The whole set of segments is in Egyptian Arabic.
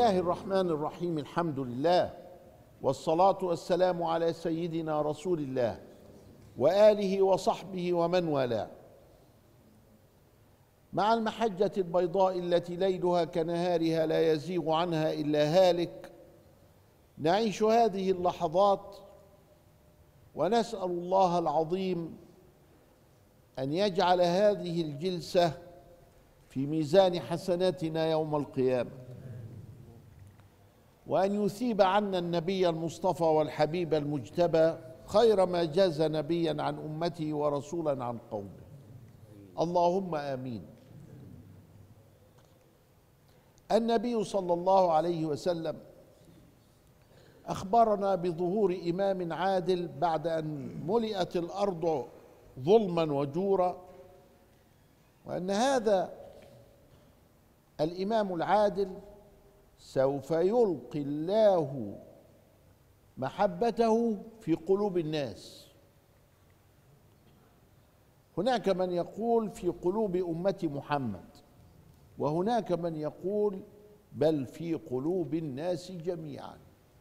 الله الرحمن الرحيم الحمد لله والصلاة والسلام على سيدنا رسول الله وآله وصحبه ومن والاه مع المحجة البيضاء التي ليلها كنهارها لا يزيغ عنها إلا هالك نعيش هذه اللحظات ونسأل الله العظيم أن يجعل هذه الجلسة في ميزان حسناتنا يوم القيامة وأن يثيب عنا النبي المصطفى والحبيب المجتبى خير ما جاز نبيا عن أمته ورسولا عن قومه اللهم آمين النبي صلى الله عليه وسلم أخبرنا بظهور إمام عادل بعد أن ملئت الأرض ظلما وجورا وأن هذا الإمام العادل سوف يلقي الله محبته في قلوب الناس هناك من يقول في قلوب أمة محمد وهناك من يقول بل في قلوب الناس جميعا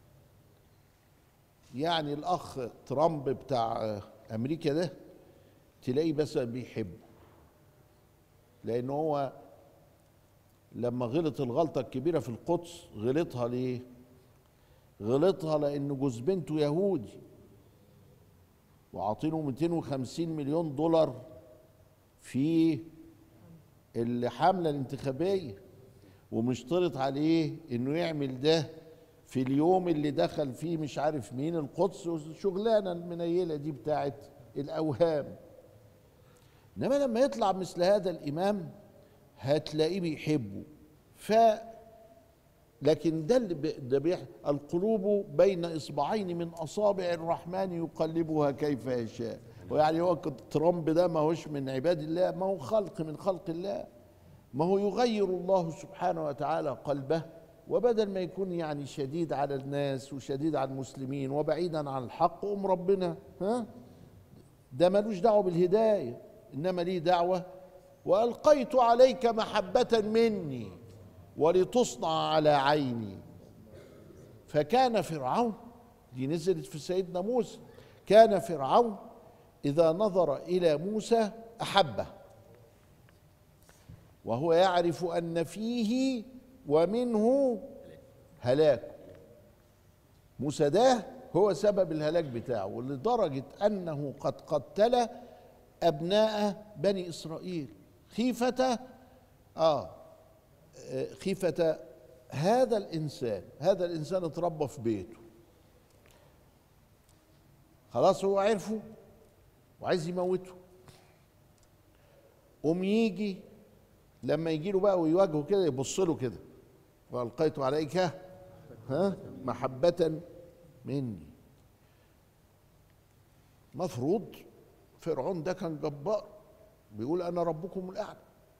يعني الأخ ترامب بتاع أمريكا ده تلاقيه بس بيحبه لأن هو لما غلط الغلطة الكبيرة في القدس غلطها ليه؟ غلطها لأن جوز بنته يهودي وعاطينه 250 مليون دولار في الحملة الانتخابية ومشترط عليه انه يعمل ده في اليوم اللي دخل فيه مش عارف مين القدس والشغلانة المنيلة دي بتاعت الأوهام إنما لما يطلع مثل هذا الإمام هتلاقيه بيحبه ف لكن ده اللي ده بيح... القلوب بين اصبعين من اصابع الرحمن يقلبها كيف يشاء ويعني هو ترامب ده ما هوش من عباد الله ما هو خلق من خلق الله ما هو يغير الله سبحانه وتعالى قلبه وبدل ما يكون يعني شديد على الناس وشديد على المسلمين وبعيدا عن الحق ام ربنا ها ده ملوش دعوه بالهدايه انما ليه دعوه والقيت عليك محبه مني ولتصنع على عيني فكان فرعون دي نزلت في سيدنا موسى كان فرعون اذا نظر الى موسى احبه وهو يعرف ان فيه ومنه هلاك موسى ده هو سبب الهلاك بتاعه لدرجه انه قد قتل ابناء بني اسرائيل خيفه اه خيفة هذا الإنسان هذا الإنسان اتربى في بيته خلاص هو عرفه وعايز يموته قوم يجي لما يجي له بقى ويواجهه كده يبص له كده والقيت عليك ها محبة مني مفروض فرعون ده كان جبار بيقول انا ربكم الاعلى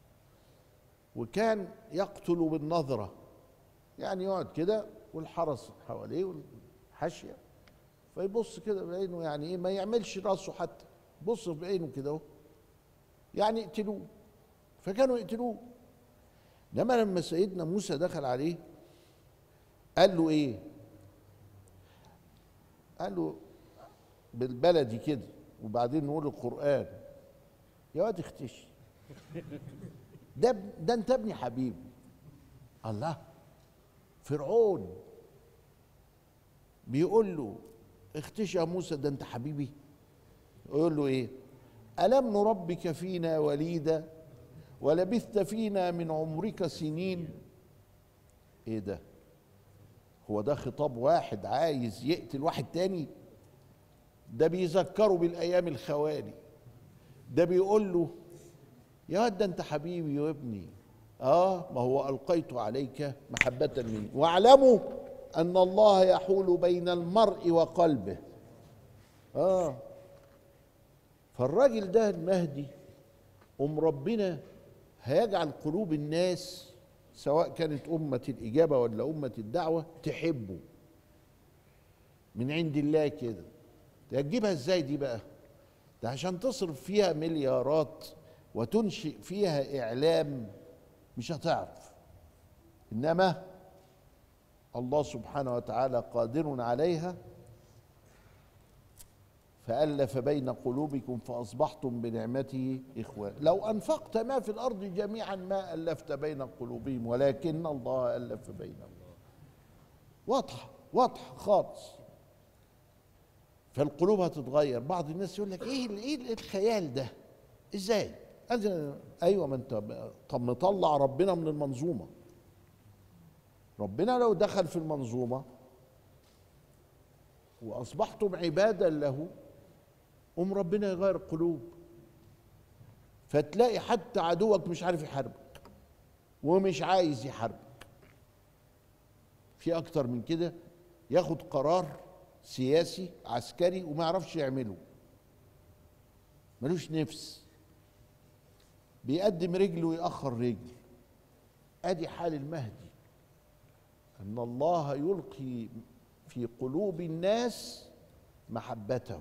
وكان يقتل بالنظرة يعني يقعد كده والحرس حواليه والحاشية فيبص كده بعينه يعني ايه ما يعملش راسه حتى بص بعينه كده اهو يعني يقتلوه فكانوا يقتلوه انما لما سيدنا موسى دخل عليه قال له ايه قال له بالبلدي كده وبعدين نقول القرآن يا واد اختشي ده ده انت ابني حبيبي الله فرعون بيقول له اختشى يا موسى ده انت حبيبي يقول له ايه الم نربك فينا وليدا ولبثت فينا من عمرك سنين ايه ده هو ده خطاب واحد عايز يقتل واحد تاني ده بيذكره بالايام الخوالي ده بيقول له يا واد ده انت حبيبي وابني اه ما هو القيت عليك محبه مني واعلموا ان الله يحول بين المرء وقلبه اه فالراجل ده المهدي ام ربنا هيجعل قلوب الناس سواء كانت امه الاجابه ولا امه الدعوه تحبه من عند الله كده تجيبها ازاي دي بقى ده عشان تصرف فيها مليارات وتنشئ فيها اعلام مش هتعرف انما الله سبحانه وتعالى قادر عليها فألف بين قلوبكم فأصبحتم بنعمته إخوان لو أنفقت ما في الأرض جميعا ما ألفت بين قلوبهم ولكن الله ألف بينهم واضحة واضحة خالص فالقلوب هتتغير بعض الناس يقول لك ايه ايه الخيال ده ازاي ايوه ما انت طب مطلع ربنا من المنظومه ربنا لو دخل في المنظومه واصبحتم عبادا له قوم ربنا يغير القلوب فتلاقي حتى عدوك مش عارف يحاربك ومش عايز يحاربك في اكتر من كده ياخد قرار سياسي عسكري وما يعرفش يعمله ملوش نفس بيقدم رجل ويأخر رجل ادي حال المهدي ان الله يلقي في قلوب الناس محبته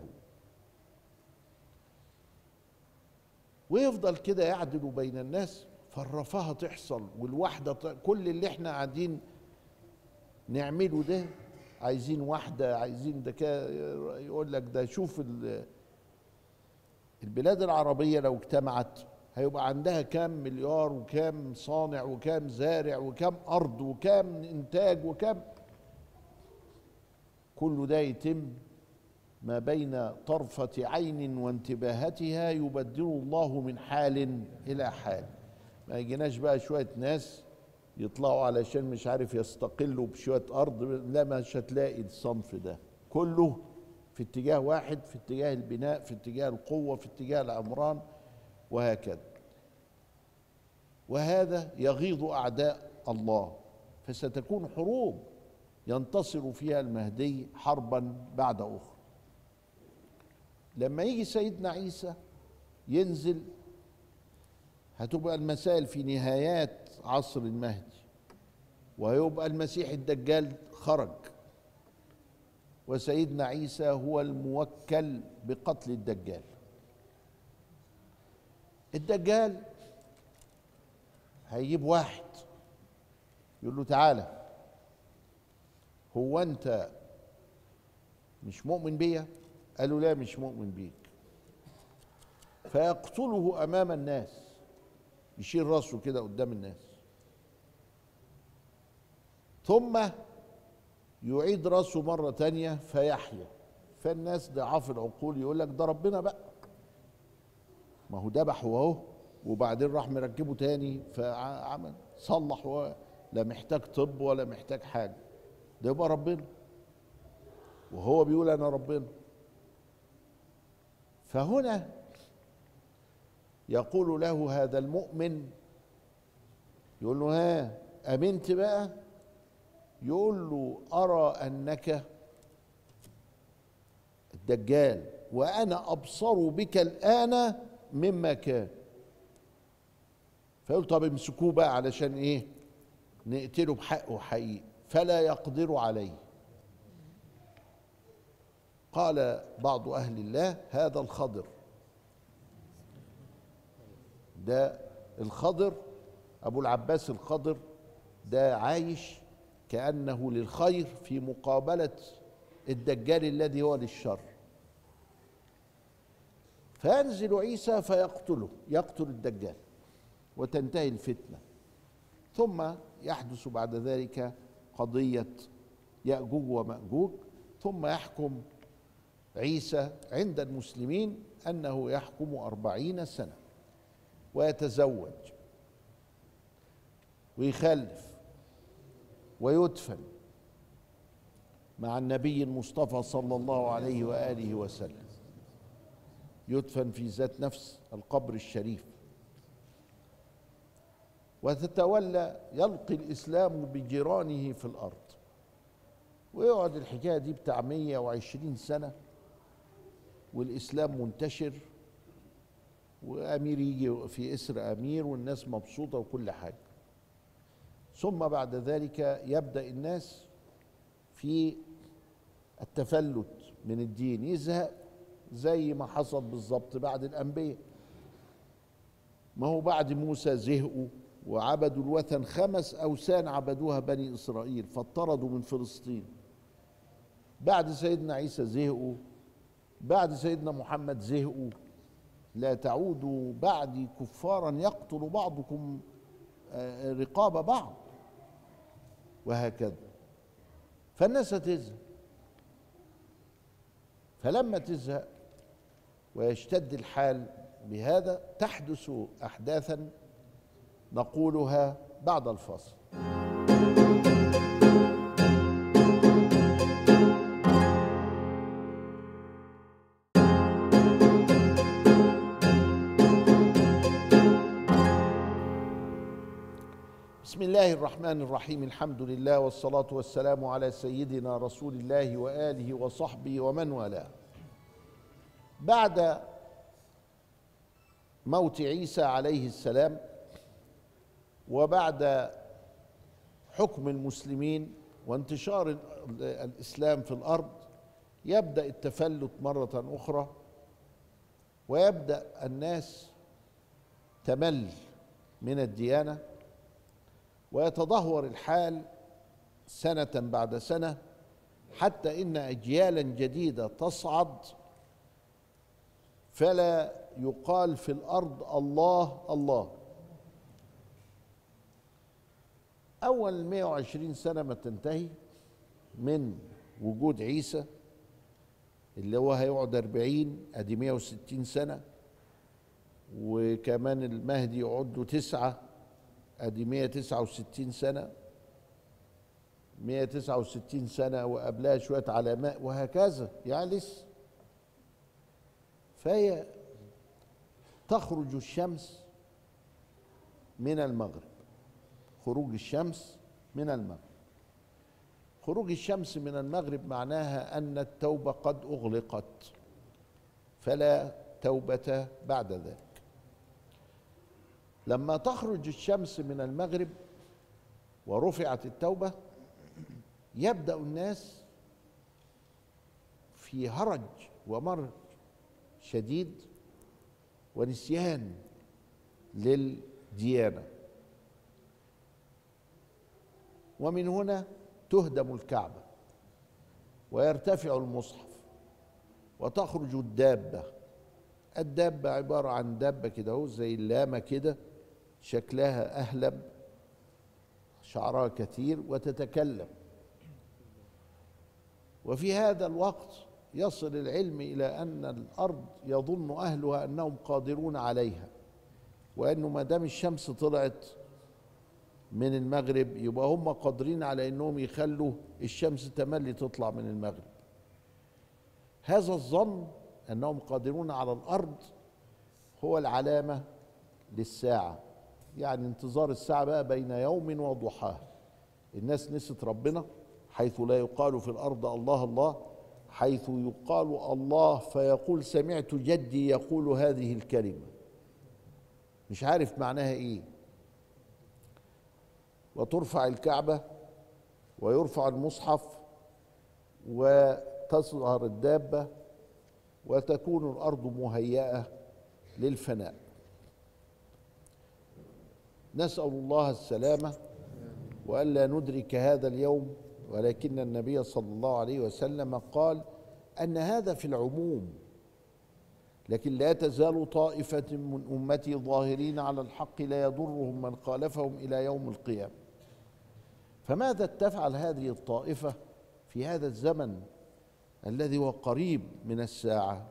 ويفضل كده يعدل بين الناس فالرفاهة تحصل والوحدة كل اللي احنا قاعدين نعمله ده عايزين واحدة عايزين ده يقول لك ده شوف البلاد العربية لو اجتمعت هيبقى عندها كام مليار وكام صانع وكام زارع وكام أرض وكام إنتاج وكام كل ده يتم ما بين طرفة عين وانتباهتها يبدل الله من حال إلى حال ما يجيناش بقى شوية ناس يطلعوا علشان مش عارف يستقلوا بشوية أرض لا مش هتلاقي الصنف ده كله في اتجاه واحد في اتجاه البناء في اتجاه القوة في اتجاه العمران وهكذا وهذا يغيظ أعداء الله فستكون حروب ينتصر فيها المهدي حربا بعد أخرى لما يجي سيدنا عيسى ينزل هتبقى المسائل في نهايات عصر المهدي ويبقى المسيح الدجال خرج وسيدنا عيسى هو الموكل بقتل الدجال الدجال هيجيب واحد يقول له تعالى هو انت مش مؤمن بيا قالوا لا مش مؤمن بيك فيقتله امام الناس يشيل راسه كده قدام الناس ثم يعيد راسه مرة تانية فيحيا فالناس ضعاف العقول يقول لك ده ربنا بقى ما هو ذبح وهو وبعدين راح مركبه تاني فعمل صلح لا محتاج طب ولا محتاج حاجة ده يبقى ربنا وهو بيقول أنا ربنا فهنا يقول له هذا المؤمن يقول له ها امنت بقى يقول له ارى انك الدجال وانا ابصر بك الان مما كان فيقول طب امسكوه بقى علشان ايه نقتله بحقه حقيقي فلا يقدر عليه قال بعض اهل الله هذا الخضر ده الخضر ابو العباس الخضر ده عايش كانه للخير في مقابله الدجال الذي هو للشر فينزل عيسى فيقتله يقتل الدجال وتنتهي الفتنه ثم يحدث بعد ذلك قضيه ياجوج وماجوج ثم يحكم عيسى عند المسلمين انه يحكم أربعين سنه ويتزوج ويخلف ويدفن مع النبي المصطفى صلى الله عليه واله وسلم يدفن في ذات نفس القبر الشريف وتتولى يلقي الاسلام بجيرانه في الارض ويقعد الحكايه دي بتاع 120 سنه والاسلام منتشر وامير يجي في اسر امير والناس مبسوطه وكل حاجه ثم بعد ذلك يبدا الناس في التفلت من الدين يزهق زي ما حصل بالظبط بعد الانبياء ما هو بعد موسى زهقوا وعبدوا الوثن خمس أوثان عبدوها بني إسرائيل فاطردوا من فلسطين بعد سيدنا عيسى زهقوا بعد سيدنا محمد زهقوا لا تعودوا بعدي كفارا يقتل بعضكم آه، رقاب بعض وهكذا فالناس هتزهق فلما تزهق ويشتد الحال بهذا تحدث احداثا نقولها بعد الفصل بسم الله الرحمن الرحيم الحمد لله والصلاة والسلام على سيدنا رسول الله وآله وصحبه ومن والاه بعد موت عيسى عليه السلام وبعد حكم المسلمين وانتشار الاسلام في الارض يبدا التفلت مره اخرى ويبدا الناس تمل من الديانه ويتدهور الحال سنه بعد سنه حتى ان اجيالا جديده تصعد فلا يقال في الارض الله الله اول 120 سنه ما تنتهي من وجود عيسى اللي هو هيقعد 40 ادي 160 سنه وكمان المهدي يقعد له تسعه ادي 169 سنه 169 سنه وقبلها شويه علماء وهكذا يعني لسه فهي تخرج الشمس من المغرب خروج الشمس من المغرب خروج الشمس من المغرب معناها ان التوبه قد اغلقت فلا توبه بعد ذلك لما تخرج الشمس من المغرب ورفعت التوبه يبدا الناس في هرج ومرج شديد ونسيان للديانه ومن هنا تهدم الكعبه ويرتفع المصحف وتخرج الدابه الدابه عباره عن دابه كده اهو زي اللامه كده شكلها اهلب شعرها كثير وتتكلم وفي هذا الوقت يصل العلم الى ان الارض يظن اهلها انهم قادرون عليها وانه ما دام الشمس طلعت من المغرب يبقى هم قادرين على انهم يخلوا الشمس تملي تطلع من المغرب هذا الظن انهم قادرون على الارض هو العلامه للساعه يعني انتظار الساعه بقى بين يوم وضحاه الناس نسيت ربنا حيث لا يقال في الارض الله الله حيث يقال الله فيقول سمعت جدي يقول هذه الكلمه مش عارف معناها ايه وترفع الكعبة ويرفع المصحف وتظهر الدابة وتكون الأرض مهيئة للفناء نسأل الله السلامة وألا ندرك هذا اليوم ولكن النبي صلى الله عليه وسلم قال أن هذا في العموم لكن لا تزال طائفة من أمتي ظاهرين على الحق لا يضرهم من خالفهم إلى يوم القيامة فماذا تفعل هذه الطائفه في هذا الزمن الذي هو قريب من الساعه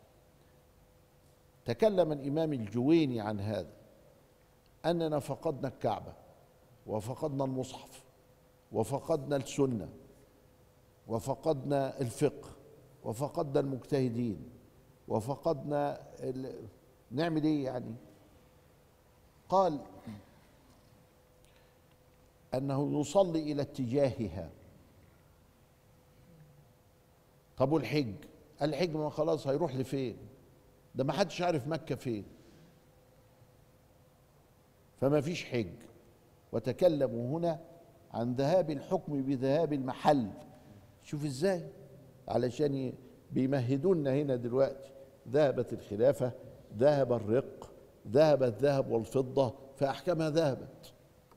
تكلم الامام الجويني عن هذا اننا فقدنا الكعبه وفقدنا المصحف وفقدنا السنه وفقدنا الفقه وفقدنا المجتهدين وفقدنا نعمل ايه يعني قال انه يصلي الى اتجاهها طب والحج الحج ما خلاص هيروح لفين ده ما حدش عارف مكه فين فما فيش حج وتكلموا هنا عن ذهاب الحكم بذهاب المحل شوف ازاي علشان بيمهدونا هنا دلوقتي ذهبت الخلافه ذهب الرق ذهب الذهب والفضه فأحكامها ذهبت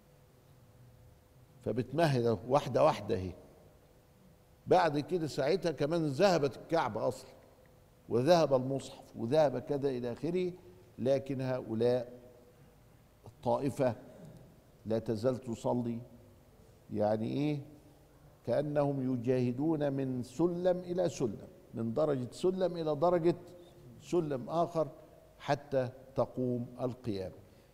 فبتمهد واحدة واحدة اهي بعد كده ساعتها كمان ذهبت الكعبة أصلا وذهب المصحف وذهب كذا إلى آخره لكن هؤلاء الطائفة لا تزال تصلي يعني إيه كأنهم يجاهدون من سلم إلى سلم من درجة سلم إلى درجة سلم آخر حتى تقوم القيامة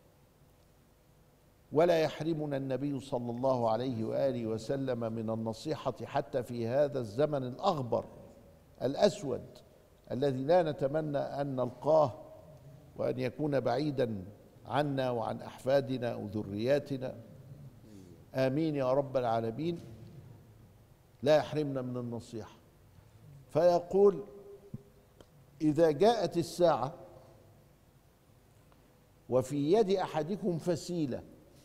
ولا يحرمنا النبي صلى الله عليه واله وسلم من النصيحه حتى في هذا الزمن الاغبر الاسود الذي لا نتمنى ان نلقاه وان يكون بعيدا عنا وعن احفادنا وذرياتنا امين يا رب العالمين لا يحرمنا من النصيحه فيقول اذا جاءت الساعه وفي يد احدكم فسيله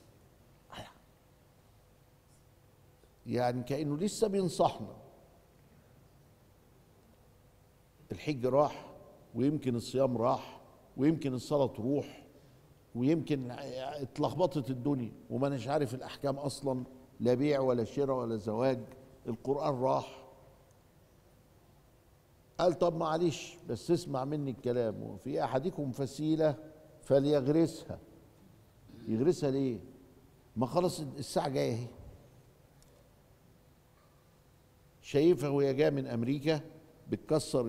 يعني كانه لسه بينصحنا الحج راح ويمكن الصيام راح ويمكن الصلاه تروح ويمكن اتلخبطت الدنيا وما اناش عارف الاحكام اصلا لا بيع ولا شراء ولا زواج القران راح قال طب معلش بس اسمع مني الكلام وفي احدكم فسيله فليغرسها يغرسها ليه ما خلاص الساعه جايه اهي شايفها وهي جايه من امريكا بتكسر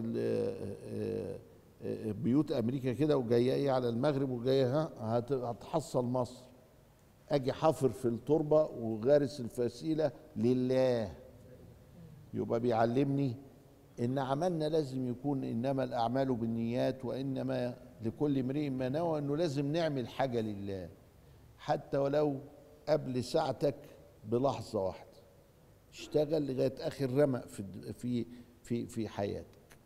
بيوت امريكا كده وجايه ايه على المغرب وجايه ها هتحصل مصر اجي حافر في التربه وغارس الفسيله لله يبقى بيعلمني ان عملنا لازم يكون انما الاعمال بالنيات وانما لكل امرئ ما نوى انه لازم نعمل حاجه لله حتى ولو قبل ساعتك بلحظه واحده اشتغل لغايه اخر رمق في في في في حياتك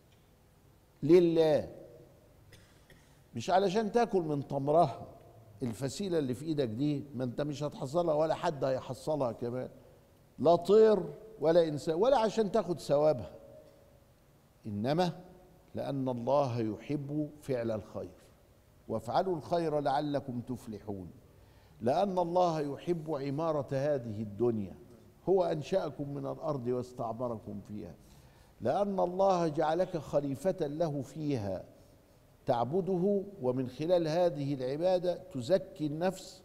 لله مش علشان تاكل من تمرها الفسيله اللي في ايدك دي ما انت مش هتحصلها ولا حد هيحصلها كمان لا طير ولا انسان ولا عشان تاخد ثوابها انما لان الله يحب فعل الخير وافعلوا الخير لعلكم تفلحون لان الله يحب عماره هذه الدنيا هو انشاكم من الارض واستعمركم فيها لان الله جعلك خليفه له فيها تعبده ومن خلال هذه العباده تزكي النفس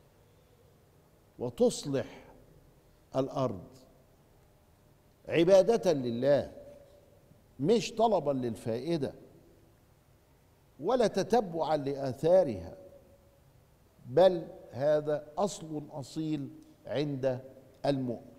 وتصلح الارض عباده لله مش طلبا للفائده ولا تتبعا لاثارها بل هذا اصل اصيل عند المؤمن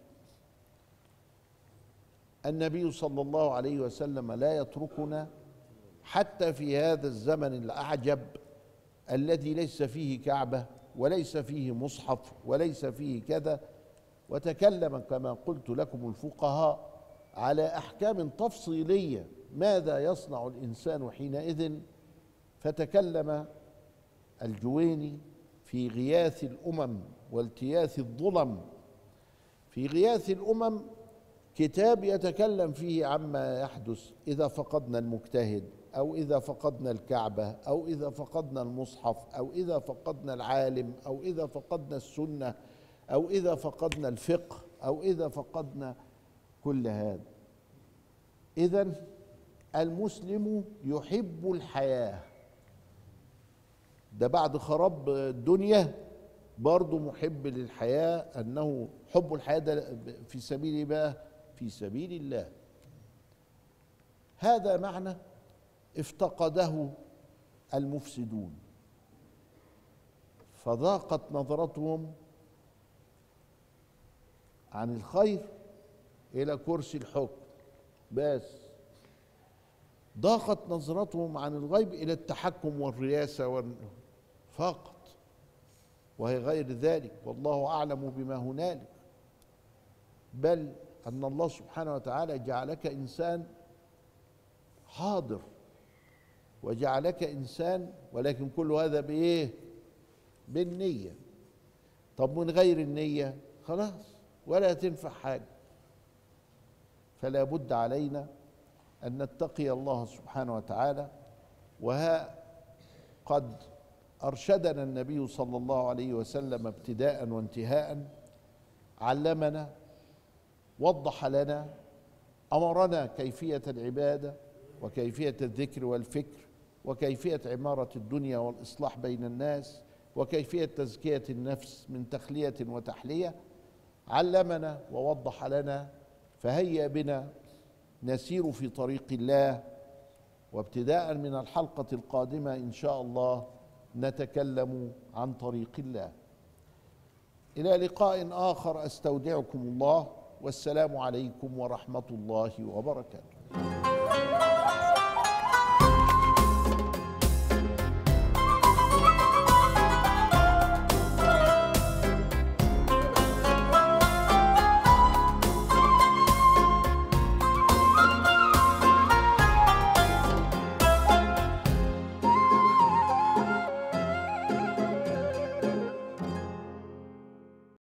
النبي صلى الله عليه وسلم لا يتركنا حتى في هذا الزمن الاعجب الذي ليس فيه كعبه وليس فيه مصحف وليس فيه كذا وتكلم كما قلت لكم الفقهاء على احكام تفصيليه ماذا يصنع الانسان حينئذ فتكلم الجويني في غياث الامم والتياث الظلم في غياث الامم كتاب يتكلم فيه عما يحدث اذا فقدنا المجتهد او اذا فقدنا الكعبه او اذا فقدنا المصحف او اذا فقدنا العالم او اذا فقدنا السنه او اذا فقدنا الفقه او اذا فقدنا كل هذا اذا المسلم يحب الحياه ده بعد خراب الدنيا برضه محب للحياه انه حب الحياه ده في سبيل ايه بقى في سبيل الله هذا معنى افتقده المفسدون فضاقت نظرتهم عن الخير الى كرسي الحكم بس ضاقت نظرتهم عن الغيب الى التحكم والرياسه فقط وهي غير ذلك والله اعلم بما هنالك بل ان الله سبحانه وتعالى جعلك انسان حاضر وجعلك انسان ولكن كل هذا بايه بالنيه طب من غير النيه خلاص ولا تنفع حاجه فلا بد علينا ان نتقي الله سبحانه وتعالى وها قد ارشدنا النبي صلى الله عليه وسلم ابتداء وانتهاء علمنا وضح لنا امرنا كيفيه العباده وكيفيه الذكر والفكر وكيفيه عماره الدنيا والاصلاح بين الناس وكيفيه تزكيه النفس من تخليه وتحليه علمنا ووضح لنا فهيا بنا نسير في طريق الله وابتداء من الحلقه القادمه ان شاء الله نتكلم عن طريق الله الى لقاء اخر استودعكم الله والسلام عليكم ورحمه الله وبركاته